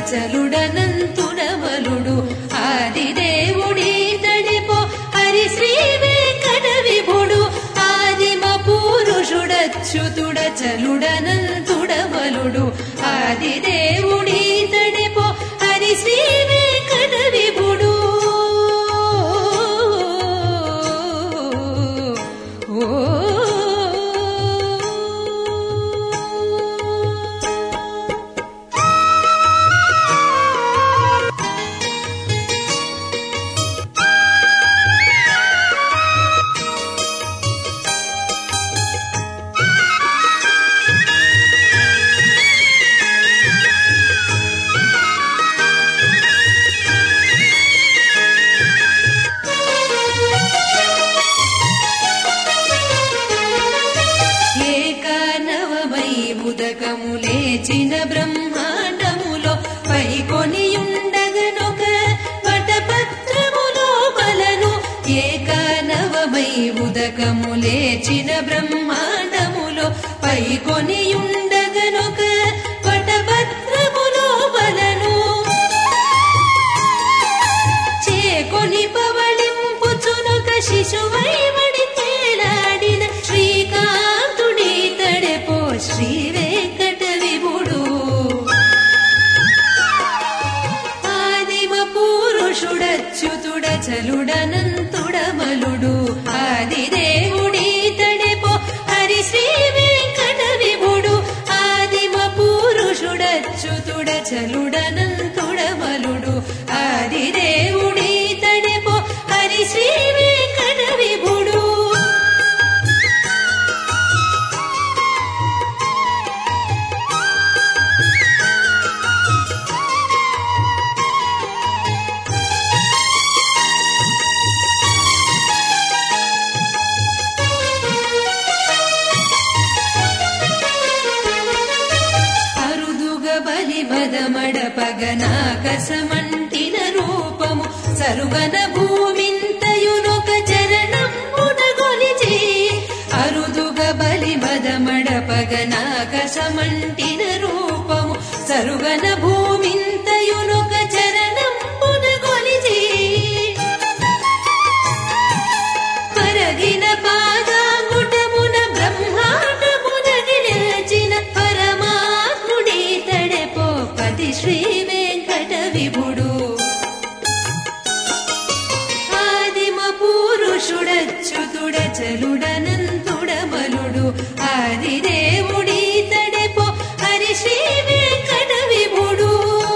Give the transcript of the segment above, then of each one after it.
చలుడనంతుడమలుడు ఆదిదేవుడి తడిపో హరి శ్రీ వెంకట విభుడు ఆదిమ పురుషుడచ్యుతుడ చలుడనంతుడమలుడు ఆదిదేవుడి తడిపో హరి శ్రీ వెంకట విభుడు ఓ ఏకానవమై ఉదకము లేచిన బ్రహ్మాండములో పైకొనియుండగనొక వటపత్రములో బలను ఏకానవమై ఉదకము లేచిన బ్రహ్మాండములో పైకొనియుండగనొక వటపత్రములో బలను చేకొని పవళింపుచునొక శిశువై వడి తేలాడిన శ్రీకాంతుడి తడెపో శ్రీ వెంకట విభుడు ఆదిమ పురుషుడచ్యుతుడ చలుడనంతుడమలుడు ఆదిదేవుడి తడెపో హరి శ్రీ వెంకట విభుడు ఆదిమ పురుషుడచ్యుతుడ చలుడనంతుడమలుడు ఆదిదేవుడి తడెపో హరి శ్రీ వెంకట విభుడు అరుదుగ బలి మదమడపగనాకసమంటిన రూపము సరుగన భూమింతయునొక చరణంబున గొలిచి అరుదుగ బలి మదమడపగనాకసమంటిన రూపము సరుగన భూమింతయునొక చరణంబున గొలిచి పరగిన పాదాంగుటమున బ్రహ్మాండమున నిలిచిన పరమాత్ముడి తడెపో పతి శ్రీ వెంకట విభుడు ఆదిమ పురుషుడచ్యుతుడ చలుడనంతుడమలుడు ఆదిదేవుడి తడెపో హరి శ్రీ వెంకట విభుడు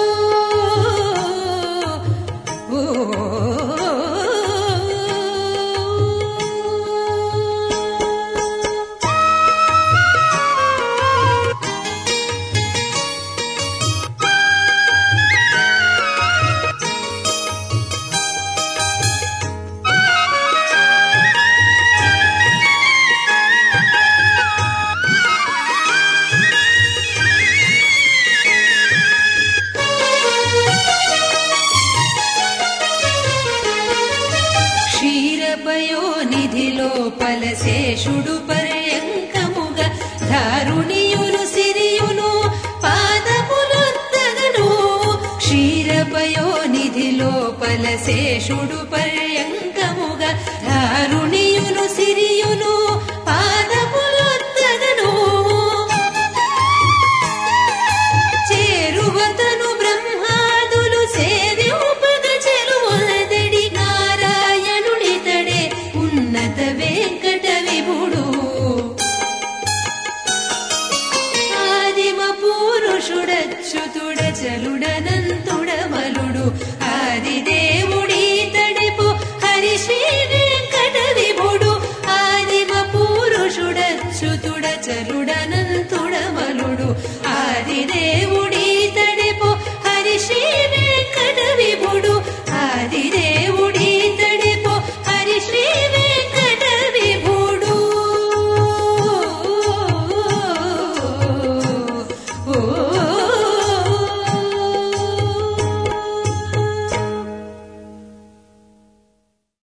ఓ క్షీరపయోనిధిలో పలశేషుడు పర్యంకముగా ధారుణియులు సిరియును పాదములొద్దగను క్షీరపయోనిధిలో పలశేషుడు పర్యంకముగా ధారుణియులు సిరియును పాదములొద్దగను చేరువతను బ్రహ్మాదులు సేవ్యూపగ చెరువదడి నారాయణుడి తడే ఉన్నత వెంకట